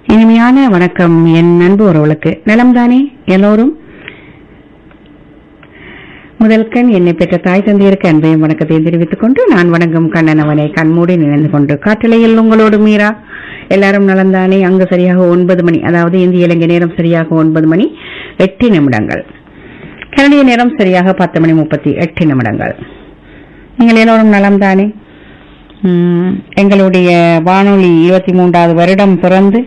இனிமையான வணக்கம் என் அன்பு உறவுகளுக்கு நலம்தானே எல்லோரும் முதல் கண் என்னை பெற்ற தாய் தந்தையருக்கு அன்பையும் வணக்கத்தையும் தெரிவித்துக் கொண்டு நான் வணங்கும் கண்ணன் அவனை கண்மூடி நினைந்து கொண்டு காற்றலையில் உங்களோடு மீரா எல்லாரும் நலம்தானே அங்கு சரியாக ஒன்பது மணி அதாவது இந்திய இலங்கை நேரம் சரியாக ஒன்பது மணி எட்டு நிமிடங்கள் கனடிய நேரம் சரியாக பத்து மணி முப்பத்தி எட்டு நிமிடங்கள் நீங்கள் எல்லோரும் நலம்தானே உம், எங்களுடைய வானொலி இருபத்தி மூன்றாவது வருடம் பிறந்து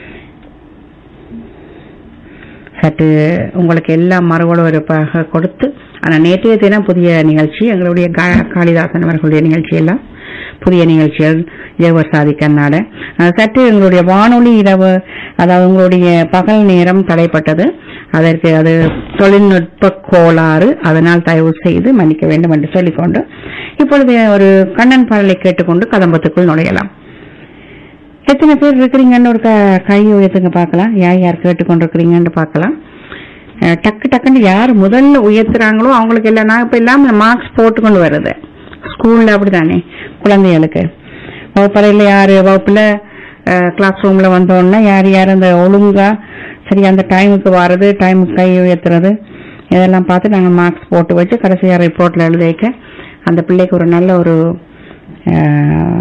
சற்று உங்களுக்கு எல்லாம் மறுவலுவருப்பாக கொடுத்து ஆனால் நேற்றைய தினம் புதிய நிகழ்ச்சி எங்களுடைய கா- காளிதாசன் அவர்களுடைய நிகழ்ச்சி எல்லாம் புதிய நிகழ்ச்சிகள் ஜெயவர் சாதி கர்நாட அஹ், சற்று எங்களுடைய வானொலி இரவு அதாவது உங்களுடைய பகல் நேரம் தடைப்பட்டது அதற்கு அது தொழில்நுட்ப கோளாறு அதனால் தயவு செய்து மன்னிக்க வேண்டும் என்று சொல்லிக்கொண்டு இப்பொழுது ஒரு கண்ணன் பாடலை கேட்டுக்கொண்டு கதம்பத்துக்குள் நுழையலாம் எத்தனை பேர் இருக்கிறீங்கன்னு ஒரு க- கை உயர்த்துங்க பார்க்கலாம் யார் யார் கேட்டுக்கொண்டிருக்கிறீங்கன்னு பார்க்கலாம் அஹ் டக்கு டக்குன்னு யார் முதல்ல உயர்த்துறாங்களோ அவங்களுக்கு எல்லாம் நான் இப்ப எல்லாம் மார்க்ஸ் போட்டுக்கொண்டு வருது ஸ்கூல்ல அப்படிதானே குழந்தைகளுக்கு வகுப்பறையில் யார் வகுப்புல கிளாஸ் ரூம்ல வந்தோடனே யார் யார் அந்த ஒழுங்கா சரி அந்த டைமுக்கு வர்றது டைமுக்கு கை உயர்த்துறது இதெல்லாம் பார்த்து நாங்கள் மார்க்ஸ் போட்டு வச்சு கடைசியாக ரிப்போர்ட்ல எழுதி வைக்க அந்த பிள்ளைக்கு ஒரு நல்ல ஒரு அஹ்,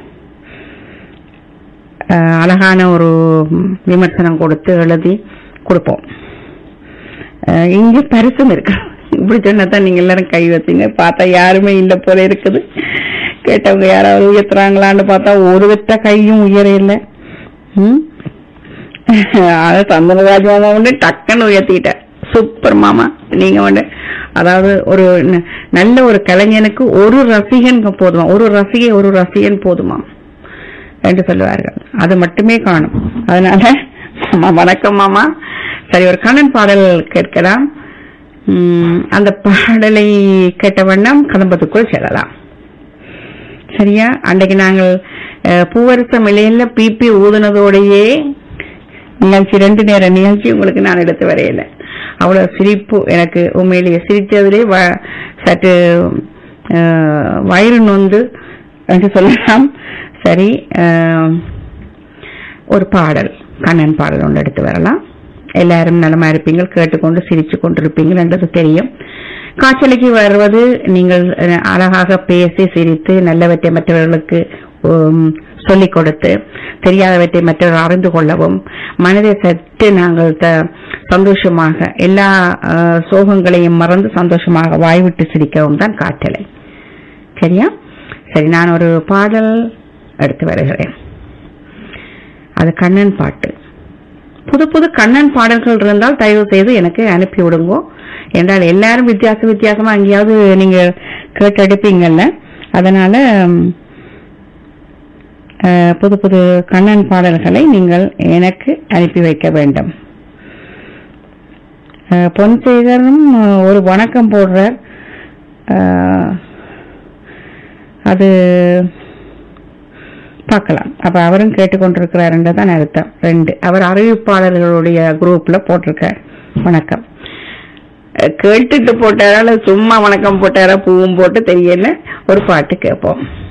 அஹ், அழகான ஒரு விமர்சனம் கொடுத்து எழுதி கொடுப்போம் அஹ், இங்க பரிசும் இருக்கு இப்படி சொன்னதான் நீங்க எல்லாரும் கை வச்சீங்க பார்த்தா யாருமே இல்ல போல இருக்குது கேட்டவங்க யாராவது உயர்த்துறாங்களான்னு பார்த்தா ஒரு விட்ட கையும் உயர இல்லை ம்? அத சந்தனராஜ் மாமா வந்து டக்குன்னு உயர்த்திட்டேன் சூப்பர் மாமா நீங்க வந்து அதாவது ஒரு ந- நல்ல ஒரு கலைஞனுக்கு ஒரு ரசிகன் போதுமா ஒரு ரசிகை ஒரு ரசிகன் போதுமா என்று சொல்லுவார்கள் அது மட்டுமே காணும் அதனால மாமா வணக்கம் மாமா சரி ஒரு கண்ணன் பாடல் கேட்கலாம் உம், அந்த பாடலை கேட்ட வண்ணம் கதம்பத்துக்குள் செல்லலாம் சரியா அன்றைக்கு நாங்கள் அஹ், பூவரசம் இலையில பிபி ஊதுனதோடையே நிகழ்ச்சி ரெண்டு நேர நிகழ்ச்சி உங்களுக்கு நான் எடுத்து வரையில அவ்வளவு சிரிப்பு எனக்கு உண்மையிலேயே சிரித்ததிலே வ- சற்று அஹ், வயிறு நொந்து என்று சொல்லலாம் சரி அஹ், ஒரு பாடல் கண்ணன் பாடல் ஒன்று எடுத்து வரலாம் எல்லாரும் நலமா இருப்பீங்க கேட்டுக்கொண்டு சிரிச்சு கொண்டிருப்பீங்கள் என்றது தெரியும் காய்ச்சலுக்கு வருவது நீங்கள் அஹ், அழகாக பேசி சிரித்து நல்லவற்றை மற்றவர்களுக்கு உம், சொல்லிக் கொடுத்து தெரியாதவற்றை மற்றவர்கள் அறிந்து கொள்ளவும் மனதை சற்று நாங்கள் த- சந்தோஷமாக எல்லா அஹ், சோகங்களையும் மறந்து சந்தோஷமாக வாய்விட்டு சிரிக்கவும் தான் காற்றலை சரியா சரி நான் ஒரு பாடல் எடுத்து வருகிறேன் அது கண்ணன் பாட்டு புது புது கண்ணன் பாடல்கள் இருந்தால் தயவு செய்து எனக்கு அனுப்பி விடுங்கோ என்றால் எல்லாரும் வித்தியாச வித்தியாசமா எங்கேயாவது நீங்க கேட்டெடுப்பீங்கல்ல அதனால ம், அஹ், புது புது கண்ணன் பாடல்களை நீங்கள் எனக்கு அனுப்பி வைக்க வேண்டும் அஹ், பொன்சேகரும் அஹ், ஒரு வணக்கம் போடுறார் அஹ், அது பார்க்கலாம் அப்ப அவரும் கேட்டுக்கொண்டிருக்கிறாருன்ற தான் அர்த்தம் ரெண்டு அவர் அறிவிப்பாளர்களுடைய குரூப்ல போட்டிருக்கார் வணக்கம் அஹ் கேட்டுட்டு போட்டாரா இல்ல சும்மா வணக்கம் போட்டாரா பூவும் போட்டு தெரியல ஒரு பாட்டு கேட்போம்